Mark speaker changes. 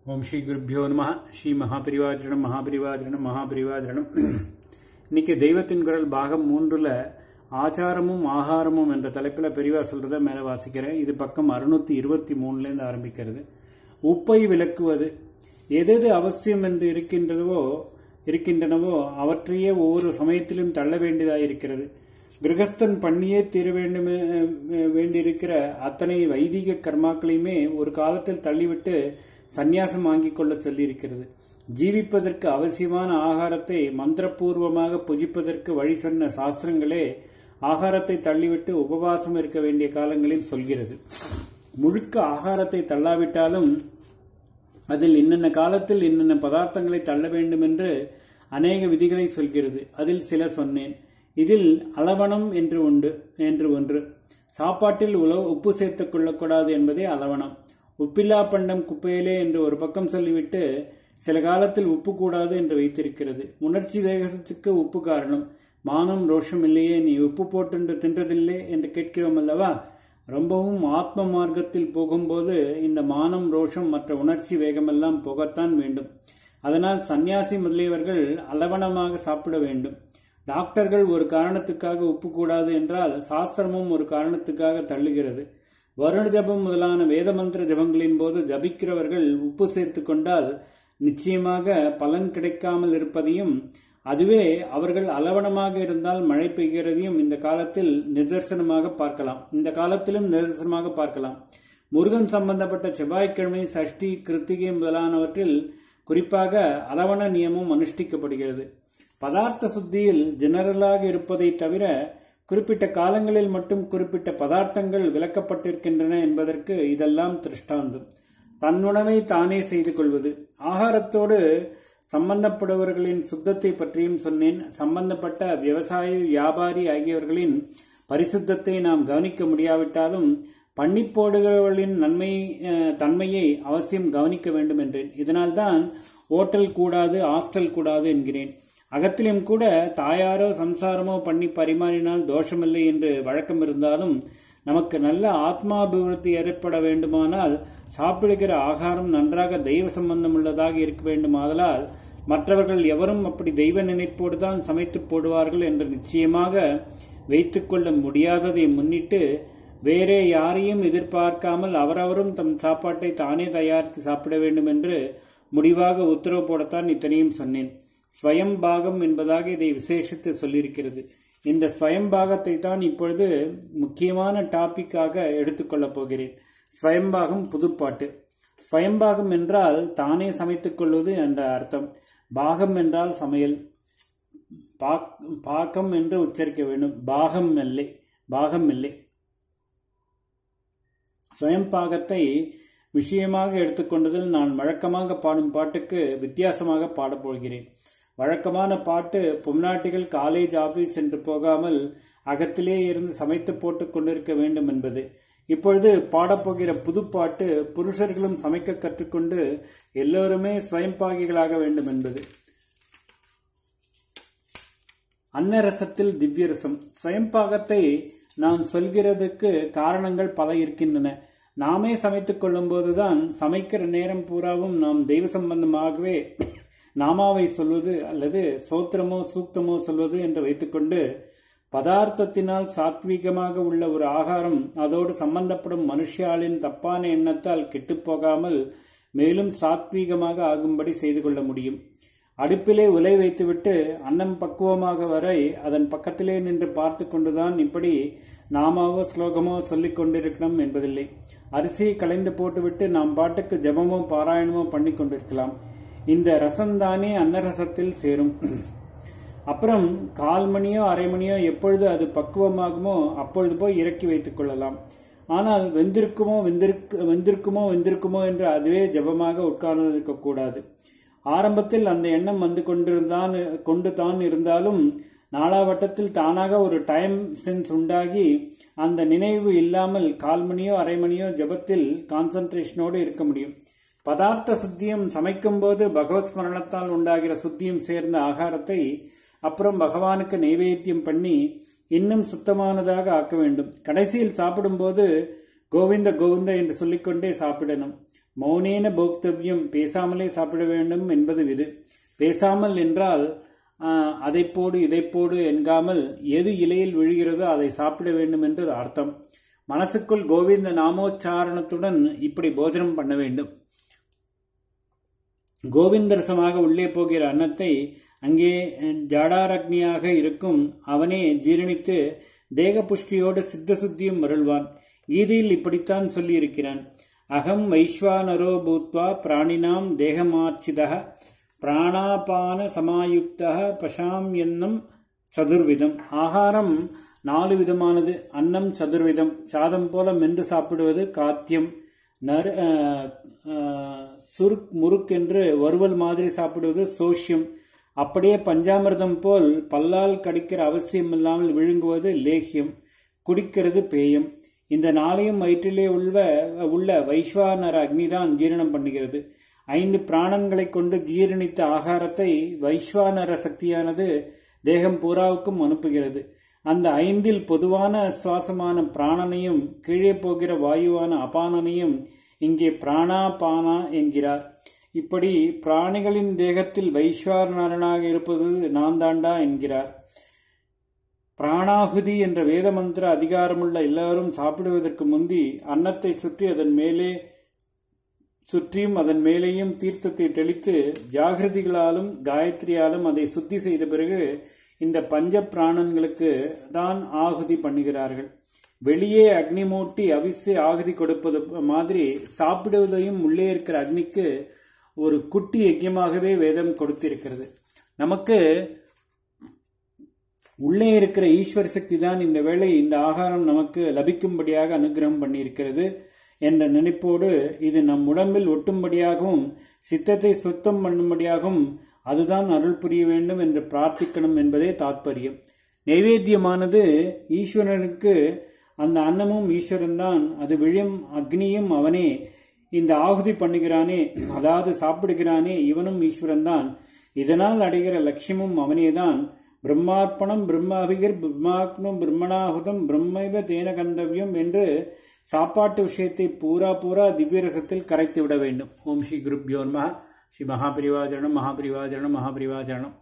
Speaker 1: ஓம் ஸ்ரீ குருப்பியோ நம ஸ்ரீ மகாபிரிவாச்சரணம் மகாபிரிவாச்சரணம் மகாபிரிவாச்சரணம் இன்னைக்கு தெய்வத்தின் குரல் பாகம் மூன்றுல ஆச்சாரமும் ஆகாரமும் என்ற தலைப்பில் பெரியவா சொல்றத மேலே வாசிக்கிறேன் இது பக்கம் அறுநூத்தி இருபத்தி மூணுலேருந்து ஆரம்பிக்கிறது உப்பை விளக்குவது எதெது அவசியம் என்று இருக்கின்றதோ இருக்கின்றனவோ அவற்றையே ஒவ்வொரு சமயத்திலும் தள்ள வேண்டியதாக இருக்கிறது கிரகஸ்தன் பண்ணியே தீர வேண்டும் வேண்டியிருக்கிற அத்தனை வைதிக கர்மாக்களையுமே ஒரு காலத்தில் தள்ளிவிட்டு சந்நியாசம் வாங்கிக் கொள்ள சொல்லியிருக்கிறது ஜீவிப்பதற்கு அவசியமான ஆகாரத்தை மந்திரபூர்வமாக புஜிப்பதற்கு வழி சொன்ன சாஸ்திரங்களே ஆகாரத்தை தள்ளிவிட்டு உபவாசம் இருக்க வேண்டிய காலங்களில் சொல்கிறது முழுக்க ஆகாரத்தை தள்ளாவிட்டாலும் அதில் இன்னென்ன காலத்தில் இன்னென்ன பதார்த்தங்களை தள்ள வேண்டும் என்று அநேக விதிகளை சொல்கிறது அதில் சில சொன்னேன் இதில் அளவணம் என்று உண்டு என்று ஒன்று சாப்பாட்டில் உல உப்பு சேர்த்துக் கொள்ளக்கூடாது என்பதே அளவணம் உப்பில்லா பண்டம் குப்பையிலே என்று ஒரு பக்கம் சொல்லிவிட்டு சில காலத்தில் உப்பு கூடாது என்று வைத்திருக்கிறது உணர்ச்சி வேகத்துக்கு உப்பு காரணம் மானம் ரோஷம் இல்லையே நீ உப்பு போட்டு தின்றதில்லை என்று கேட்கிறோம் அல்லவா ரொம்பவும் ஆத்ம மார்க்கத்தில் போகும்போது இந்த மானம் ரோஷம் மற்ற உணர்ச்சி வேகமெல்லாம் போகத்தான் வேண்டும் அதனால் சந்நியாசி முதலியவர்கள் அளவணமாக சாப்பிட வேண்டும் டாக்டர்கள் ஒரு காரணத்துக்காக உப்பு கூடாது என்றால் சாஸ்திரமும் ஒரு காரணத்துக்காக தள்ளுகிறது வருண ஜபம் முதலான வேத மந்திர ஜபங்களின் போது ஜபிக்கிறவர்கள் உப்பு சேர்த்து கொண்டால் நிச்சயமாக பலன் கிடைக்காமல் இருப்பதையும் அதுவே அவர்கள் அளவணமாக இருந்தால் மழை பெய்கிறதையும் இந்த காலத்தில் நிதர்சனமாக பார்க்கலாம் இந்த காலத்திலும் நிதர்சனமாக பார்க்கலாம் முருகன் சம்பந்தப்பட்ட செவ்வாய்க்கிழமை சஷ்டி கிருத்திகை முதலானவற்றில் குறிப்பாக அளவண நியமம் அனுஷ்டிக்கப்படுகிறது பதார்த்த சுத்தியில் ஜெனரலாக இருப்பதை தவிர குறிப்பிட்ட காலங்களில் மட்டும் குறிப்பிட்ட பதார்த்தங்கள் விளக்கப்பட்டிருக்கின்றன என்பதற்கு இதெல்லாம் திருஷ்டாந்தம் தன்னுணவை தானே செய்து கொள்வது ஆகாரத்தோடு சம்பந்தப்படுபவர்களின் சுத்தத்தை பற்றியும் சொன்னேன் சம்பந்தப்பட்ட விவசாயி வியாபாரி ஆகியவர்களின் பரிசுத்தத்தை நாம் கவனிக்க முடியாவிட்டாலும் பண்ணி போடுகிறவர்களின் நன்மை தன்மையை அவசியம் கவனிக்க வேண்டும் என்றேன் இதனால்தான் ஓட்டல் கூடாது ஹாஸ்டல் கூடாது என்கிறேன் அகத்திலும் கூட தாயாரோ சம்சாரமோ பண்ணி பரிமாறினால் தோஷமில்லை என்று வழக்கம் இருந்தாலும் நமக்கு நல்ல ஆத்மாபிவிருத்தி ஏற்பட வேண்டுமானால் சாப்பிடுகிற ஆகாரம் நன்றாக தெய்வ சம்பந்தம் உள்ளதாக இருக்க வேண்டுமாதலால் மற்றவர்கள் எவரும் அப்படி தெய்வ நினைப்போடு தான் சமைத்து போடுவார்கள் என்று நிச்சயமாக வைத்துக்கொள்ள முடியாததை முன்னிட்டு வேறே யாரையும் எதிர்பார்க்காமல் அவரவரும் தம் சாப்பாட்டை தானே தயாரித்து சாப்பிட வேண்டும் என்று முடிவாக உத்தரவு போடத்தான் இத்தனையும் சொன்னேன் ஸ்வயம் பாகம் என்பதாக இதை விசேஷித்து சொல்லியிருக்கிறது இந்த ஸ்வயம் பாகத்தை தான் இப்பொழுது முக்கியமான டாபிக்காக எடுத்துக்கொள்ளப் போகிறேன் ஸ்வயம்பாகம் புதுப்பாட்டு ஸ்வயம்பாகம் என்றால் தானே சமைத்துக் கொள்வது என்ற அர்த்தம் பாகம் என்றால் சமையல் பாக்கம் என்று உச்சரிக்க வேண்டும் பாகம் இல்லை பாகம் இல்லை ஸ்வயம் பாகத்தை விஷயமாக எடுத்துக்கொண்டதில் நான் வழக்கமாக பாடும் பாட்டுக்கு வித்தியாசமாக பாடப்போகிறேன் வழக்கமான பாட்டு பொம்நாட்டிகள் காலேஜ் ஆபீஸ் என்று போகாமல் அகத்திலே இருந்து சமைத்து போட்டு கொண்டிருக்க வேண்டும் என்பது இப்பொழுது பாடப்போகிற புதுப்பாட்டு புருஷர்களும் சமைக்க கற்றுக்கொண்டு எல்லோருமே ஸ்வயம்பாகிகளாக வேண்டும் என்பது அன்னரசத்தில் திவ்யரசம் ஸ்வயம்பாகத்தை நான் சொல்கிறதுக்கு காரணங்கள் பல இருக்கின்றன நாமே சமைத்துக் கொள்ளும் போதுதான் சமைக்கிற நேரம் பூராவும் நாம் தெய்வ சம்பந்தமாகவே நாமாவை சொல்வது அல்லது சோத்திரமோ சூக்தமோ சொல்வது என்று வைத்துக்கொண்டு பதார்த்தத்தினால் சாத்வீகமாக உள்ள ஒரு ஆகாரம் அதோடு சம்பந்தப்படும் மனுஷியாளின் தப்பான எண்ணத்தால் கெட்டுப்போகாமல் மேலும் சாத்வீகமாக ஆகும்படி செய்து கொள்ள முடியும் அடுப்பிலே உலை வைத்துவிட்டு அன்னம் பக்குவமாக வரை அதன் பக்கத்திலே நின்று பார்த்து கொண்டுதான் இப்படி நாமாவோ ஸ்லோகமோ சொல்லிக் கொண்டிருக்கணும் என்பதில்லை அரிசியை கலைந்து போட்டுவிட்டு நாம் பாட்டுக்கு ஜபமோ பாராயணமோ பண்ணி கொண்டிருக்கலாம் இந்த ரசம்தானே அன்னரசத்தில் சேரும் அப்புறம் கால் மணியோ அரை மணியோ எப்பொழுது அது பக்குவமாகுமோ அப்பொழுது போய் இறக்கி வைத்துக் கொள்ளலாம் ஆனால் வெந்திருக்குமோ வெந்திருக்கு வெந்திருக்குமோ வெந்திருக்குமோ என்று அதுவே ஜபமாக உட்கார்ந்து இருக்கக்கூடாது ஆரம்பத்தில் அந்த எண்ணம் வந்து கொண்டிருந்தான் கொண்டு தான் இருந்தாலும் நாளாவட்டத்தில் தானாக ஒரு டைம் சென்ஸ் உண்டாகி அந்த நினைவு இல்லாமல் கால் மணியோ அரை மணியோ ஜபத்தில் கான்சன்ட்ரேஷனோடு இருக்க முடியும் பதார்த்த சுத்தியம் சமைக்கும் போது பகவத் ஸ்மரணத்தால் உண்டாகிற சுத்தியம் சேர்ந்த ஆகாரத்தை அப்புறம் பகவானுக்கு நைவேத்தியம் பண்ணி இன்னும் சுத்தமானதாக ஆக்க வேண்டும் கடைசியில் சாப்பிடும்போது கோவிந்த கோவிந்த என்று சொல்லிக்கொண்டே சாப்பிடணும் மௌனேன போக்தவ்யம் பேசாமலே சாப்பிட வேண்டும் என்பது விது பேசாமல் என்றால் ஆஹ், அதைப் போடு இதைப் போடு என்காமல் எது இலையில் விழுகிறதோ அதை சாப்பிட வேண்டும் என்று அர்த்தம் மனசுக்குள் கோவிந்த நாமோச்சாரணத்துடன் இப்படி போஜனம் பண்ண வேண்டும் கோவிந்தரசமாக உள்ளே போகிற அன்னத்தை அங்கே ஜாடாரக்னியாக இருக்கும் அவனே ஜீரணித்து தேக புஷ்டியோடு சித்த சுத்தியும் மருள்வான் கீதையில் இப்படித்தான் சொல்லியிருக்கிறான் அகம் வைஸ்வானரோ பூத்வா பிராணினாம் தேகமார்ச்சிதா பிராணாபான சமாயுக்தா பசாம் என்னும் சதுர்விதம் ஆகாரம் நாலு விதமானது அன்னம் சதுர்விதம் சாதம் போல மென்று சாப்பிடுவது காத்தியம் நறு அஹ், அஹ், சுருக் முறுக் என்று வறுவல் மாதிரி சாப்பிடுவது சோஷ்யம் அப்படியே பஞ்சாமிர்தம் போல் பல்லால் கடிக்கிற அவசியம் இல்லாமல் விழுங்குவது லேகியம் குடிக்கிறது பேயம் இந்த நாளையும் வயிற்றிலே உள்ள உள்ள வைஸ்வானர அக்னிதான் ஜீரணம் பண்ணுகிறது ஐந்து பிராணங்களை கொண்டு ஜீரணித்த ஆகாரத்தை வைஸ்வானர சக்தியானது தேகம் பூராவுக்கும் அனுப்புகிறது அந்த ஐந்தில் பொதுவான சுவாசமான பிராணனையும் கீழே போகிற வாயுவான அபானனையும் இங்கே பிராணாபானா என்கிறார் இப்படி பிராணிகளின் தேகத்தில் வைஸ்வானரனாக இருப்பது நான் தாண்டா என்கிறார் பிராணாகுதி என்ற வேத மந்திர அதிகாரமுள்ள எல்லாரும் சாப்பிடுவதற்கு முந்தி அன்னத்தை சுற்றி அதன் மேலே சுற்றியும் அதன் மேலேயும் தீர்த்தத்தை தெளித்து ஜாகிரதிகளாலும் காயத்ரியாலும் அதை சுத்தி செய்த பிறகு இந்த பஞ்ச பிராணன்களுக்கு தான் ஆகுதி பண்ணுகிறார்கள் வெளியே அக்னி மூட்டி அவிசு ஆகுதி கொடுப்பது மாதிரி சாப்பிடுவதையும் உள்ளே இருக்கிற அக்னிக்கு ஒரு குட்டி யஜ்யமாகவே வேதம் கொடுத்திருக்கிறது நமக்கு உள்ளே இருக்கிற ஈஸ்வர சக்தி தான் இந்த வேளை இந்த ஆகாரம் நமக்கு லபிக்கும்படியாக அனுகிரகம் பண்ணியிருக்கிறது என்ற நினைப்போடு இது நம் உடம்பில் ஒட்டும்படியாகவும் சித்தத்தை சுத்தம் பண்ணும்படியாகவும் அதுதான் அருள் புரிய வேண்டும் என்று பிரார்த்திக்கணும் என்பதே தாத்பரியம் நைவேத்தியமானது ஈஸ்வரனுக்கு அந்த அன்னமும் ஈஸ்வரன் தான் அது விழும் அக்னியும் அவனே இந்த ஆகுதி பண்ணுகிறானே அதாவது சாப்பிடுகிறானே இவனும் ஈஸ்வரன் தான் இதனால் அடைகிற லட்சியமும் அவனேதான் பிரம்மார்ப்பணம் பிரம்மாபிகர் பிரம்மாக்னும் பிரம்மணாகுதம் பிரம்மைவ தேன கந்தவியம் என்று சாப்பாட்டு விஷயத்தை பூரா பூரா திவ்யரசத்தில் கரைத்து விட வேண்டும் ஓம் ஸ்ரீ குருப்யோன்ம ஸ்ரீ மகாபிரிவாச்சரணம் மகாபிரிவாச்சரணம் மகாபிரிவாச்சரணம்